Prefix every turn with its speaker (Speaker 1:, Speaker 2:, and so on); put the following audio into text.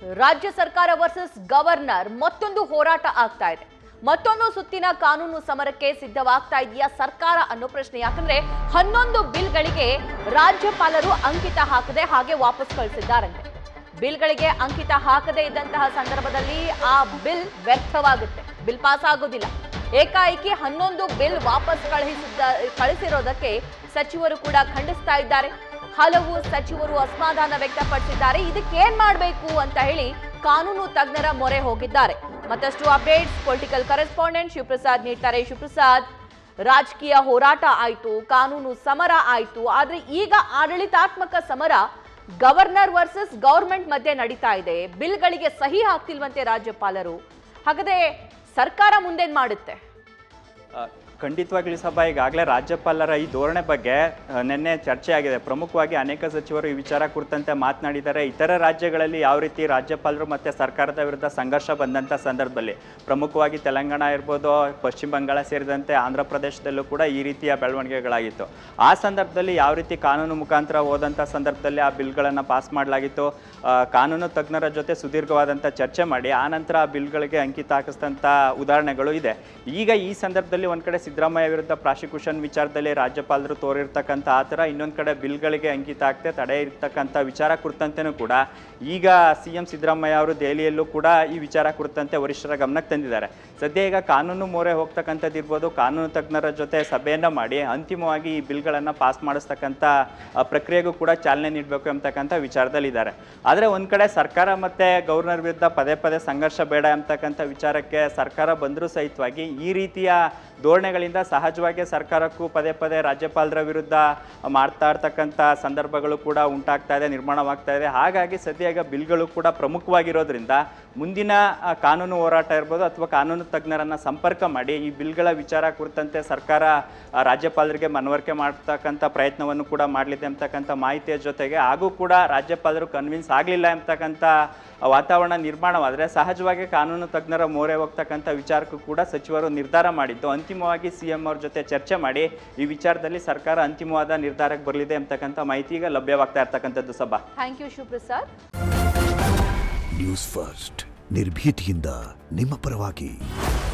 Speaker 1: ರಾಜ್ಯ ಸರ್ಕಾರ versus governor ಮತ್ತೊಂದು ಹೋರಾಟ ಆಗ್ತಾ ಇದೆ ಮತ್ತೊಂದು ಸುತ್ತಿನ ಕಾನೂನು ಸಮರಕ್ಕೆ ಸಿದ್ಧವಾಗ್ತಾ ಇದೆಯಾ ಸರ್ಕಾರ ಅನ್ನೋ ಪ್ರಶ್ನೆ ಯಾಕಂದ್ರೆ ಹನ್ನೊಂದು ಬಿಲ್ಗಳಿಗೆ ರಾಜ್ಯಪಾಲರು ಅಂಕಿತ ಹಾಕದೆ ಹಾಗೆ ವಾಪಸ್ ಕಳಿಸಿದ್ದಾರಂತೆ ಬಿಲ್ಗಳಿಗೆ ಅಂಕಿತ ಹಾಕದೇ ಇದ್ದಂತಹ ಸಂದರ್ಭದಲ್ಲಿ ಆ ಬಿಲ್ ವ್ಯರ್ಥವಾಗುತ್ತೆ ಬಿಲ್ ಪಾಸ್ ಆಗೋದಿಲ್ಲ ಏಕಾಏಕಿ ಹನ್ನೊಂದು ಬಿಲ್ ವಾಪಸ್ ಕಳುಹಿಸಿದ್ದ ಕಳಿಸಿರೋದಕ್ಕೆ ಸಚಿವರು ಕೂಡ ಖಂಡಿಸ್ತಾ ಇದ್ದಾರೆ ಹಲವು ಸಚಿವರು ಅಸಮಾಧಾನ ವ್ಯಕ್ತಪಡಿಸಿದ್ದಾರೆ ಇದಕ್ಕೇನ್ ಮಾಡಬೇಕು ಅಂತ ಹೇಳಿ ಕಾನೂನು ತಜ್ಞರ ಮೊರೆ ಹೋಗಿದ್ದಾರೆ ಮತ್ತಷ್ಟು ಅಪ್ಡೇಟ್ಸ್ ಪೊಲಿಟಿಕಲ್ ಕರೆಸ್ಪಾಂಡೆಂಟ್ ಶಿವಪ್ರಸಾದ್ ನೀಡ್ತಾರೆ ಶಿವಪ್ರಸಾದ್ ರಾಜಕೀಯ ಹೋರಾಟ ಆಯ್ತು ಕಾನೂನು ಸಮರ ಆಯ್ತು ಆದ್ರೆ ಈಗ ಆಡಳಿತಾತ್ಮಕ ಸಮರ ಗವರ್ನರ್ ವರ್ಸಸ್ ಗವರ್ಮೆಂಟ್ ಮಧ್ಯೆ ನಡೀತಾ ಇದೆ ಬಿಲ್ಗಳಿಗೆ ಸಹಿ ಹಾಕ್ತಿಲ್ವಂತೆ ರಾಜ್ಯಪಾಲರು ಹಾಗಾದ್ರೆ ಸರ್ಕಾರ ಮುಂದೇನ್ ಮಾಡುತ್ತೆ
Speaker 2: ಆ, ಖಂಡಿತವಾಗ್ಲೂ ಸಭಾ ಈಗಾಗಲೇ ರಾಜ್ಯಪಾಲರ ಈ ಧೋರಣೆ ಬಗ್ಗೆ ಆ, ನಿನ್ನೆ ಚರ್ಚೆ ಆಗಿದೆ ಪ್ರಮುಖವಾಗಿ ಅನೇಕ ಸಚಿವರು ಈ ವಿಚಾರ ಕುರಿತಂತೆ ಮಾತನಾಡಿದ್ದಾರೆ ಇತರ ರಾಜ್ಯಗಳಲ್ಲಿ ಯಾವ ರೀತಿ ರಾಜ್ಯಪಾಲರು ಮತ್ತು ಸರ್ಕಾರದ ವಿರುದ್ಧ ಸಂಘರ್ಷ ಬಂದಂಥ ಸಂದರ್ಭದಲ್ಲಿ ಪ್ರಮುಖವಾಗಿ ತೆಲಂಗಾಣ ಇರ್ಬೋದು ಪಶ್ಚಿಮ ಬಂಗಾಳ ಸೇರಿದಂತೆ ಆಂಧ್ರ ಪ್ರದೇಶದಲ್ಲೂ ಕೂಡ ಈ ರೀತಿಯ ಬೆಳವಣಿಗೆಗಳಾಗಿತ್ತು ಆ ಸಂದರ್ಭದಲ್ಲಿ ಯಾವ ರೀತಿ ಕಾನೂನು ಮುಖಾಂತರ ಹೋದಂಥ ಸಂದರ್ಭದಲ್ಲಿ ಆ ಬಿಲ್ಗಳನ್ನು ಪಾಸ್ ಮಾಡಲಾಗಿತ್ತು ಆ, ಕಾನೂನು ತಜ್ಞರ ಜೊತೆ ಸುದೀರ್ಘವಾದಂಥ ಚರ್ಚೆ ಮಾಡಿ ಆನಂತರ ಆ ಬಿಲ್ಗಳಿಗೆ ಅಂಕಿತ ಹಾಕಿಸಿದಂಥ ಉದಾಹರಣೆಗಳು ಇದೆ ಈಗ ಈ ಸಂದರ್ಭದಲ್ಲಿ ಒಂದು ಕಡೆ ಸಿದ್ದರಾಮಯ್ಯ ವಿರುದ್ಧ ಪ್ರಾಸಿಕ್ಯೂಷನ್ ವಿಚಾರದಲ್ಲಿ ರಾಜ್ಯಪಾಲರು ತೋರಿರ್ತಕ್ಕಂಥ ಆ ಥರ ಇನ್ನೊಂದು ಕಡೆ ಬಿಲ್ಗಳಿಗೆ ಅಂಕಿತ ಹಾಕ್ತೆ ತಡೆ ಇರ್ತಕ್ಕಂಥ ವಿಚಾರ ಕುರಿತಂತೆನೂ ಕೂಡ ಈಗ ಸಿ ಎಂ ಸಿದ್ದರಾಮಯ್ಯ ಅವರು ದೆಹಲಿಯಲ್ಲೂ ಕೂಡ ಈ ವಿಚಾರ ಕುರಿತಂತೆ ವರಿಷ್ಠರ ಗಮನಕ್ಕೆ ತಂದಿದ್ದಾರೆ ಸದ್ಯ ಈಗ ಕಾನೂನು ಮೊರೆ ಹೋಗ್ತಕ್ಕಂಥದ್ದು ಇರ್ಬೋದು ಕಾನೂನು ತಜ್ಞರ ಜೊತೆ ಸಭೆಯನ್ನು ಮಾಡಿ ಅಂತಿಮವಾಗಿ ಈ ಬಿಲ್ಗಳನ್ನು ಪಾಸ್ ಮಾಡಿಸ್ತಕ್ಕಂಥ ಆ, ಪ್ರಕ್ರಿಯೆಗೂ ಕೂಡ ಚಾಲನೆ ನೀಡಬೇಕು ಎಂಬತಕ್ಕಂಥ ವಿಚಾರದಲ್ಲಿದ್ದಾರೆ ಆದರೆ ಒಂದು ಕಡೆ ಸರ್ಕಾರ ಮತ್ತು ಗವರ್ನರ್ ವಿರುದ್ಧ ಪದೇ ಪದೇ ಸಂಘರ್ಷ ಬೇಡ ಎಂಬತಕ್ಕಂಥ ವಿಚಾರಕ್ಕೆ ಸರ್ಕಾರ ಬಂದರೂ ಸಹಿತವಾಗಿ ಈ ರೀತಿಯ ಧೋರಣೆಗಳಿಂದ ಸಹಜವಾಗಿ ಸರ್ಕಾರಕ್ಕೂ ಪದೇ ಪದೇ ರಾಜ್ಯಪಾಲರ ವಿರುದ್ಧ ಮಾಡ್ತಾ ಇರ್ತಕ್ಕಂಥ ಸಂದರ್ಭಗಳು ಕೂಡ ಉಂಟಾಗ್ತಾ ಇದೆ ನಿರ್ಮಾಣವಾಗ್ತಾ ಇದೆ ಹಾಗಾಗಿ ಸದ್ಯ ಈಗ ಬಿಲ್ಗಳು ಕೂಡ ಪ್ರಮುಖವಾಗಿರೋದ್ರಿಂದ ಮುಂದಿನ ಆ, ಕಾನೂನು ಹೋರಾಟ ಇರ್ಬೋದು ಅಥವಾ ಕಾನೂನು ತಜ್ಞರನ್ನ ಸಂಪರ್ಕ ಮಾಡಿ ಈ ಬಿಲ್ಗಳ ವಿಚಾರ ಕುರಿತಂತೆ ಸರ್ಕಾರ ಆ, ರಾಜ್ಯಪಾಲರಿಗೆ ಮನವರಿಕೆ ಮಾಡ್ತಕ್ಕಂಥ ಪ್ರಯತ್ನವನ್ನು ಕೂಡ ಮಾಡಲಿದೆ ಅಂತಕ್ಕಂಥ ಮಾಹಿತಿಯ ಜೊತೆಗೆ ಹಾಗೂ ಕೂಡ ರಾಜ್ಯಪಾಲರು ಕನ್ವಿನ್ಸ್ ಆಗಲಿಲ್ಲ ಎಂಬತಕ್ಕಂಥ ವಾತಾವರಣ ನಿರ್ಮಾಣವಾದರೆ ಸಹಜವಾಗಿ ಕಾನೂನು ತಜ್ಞರ ಮೋರೆ ಹೋಗ್ತಕ್ಕಂಥ ವಿಚಾರಕ್ಕೂ ಕೂಡ ಸಚಿವರು ನಿರ್ಧಾರ ಮಾಡಿದ್ದು ಅಂತಿಮವಾಗಿ ಸಿ ಎಂ ಅವ್ರ ಜೊತೆ ಚರ್ಚೆ ಮಾಡಿ ಈ ವಿಚಾರದಲ್ಲಿ ಸರ್ಕಾರ ಅಂತಿಮವಾದ ನಿರ್ಧಾರಕ್ಕೆ ಬರಲಿದೆ ಎಂಬತಕ್ಕಂಥ ಮಾಹಿತಿ ಈಗ ಲಭ್ಯವಾಗ್ತಾ ಇರ್ತಕ್ಕಂಥದ್ದು ಸಭಾ
Speaker 1: thank you Shivaprasad
Speaker 3: news first ನಿರ್ಭೀತಿಯಿಂದ ನಿಮ್ಮ ಪರವಾಗಿ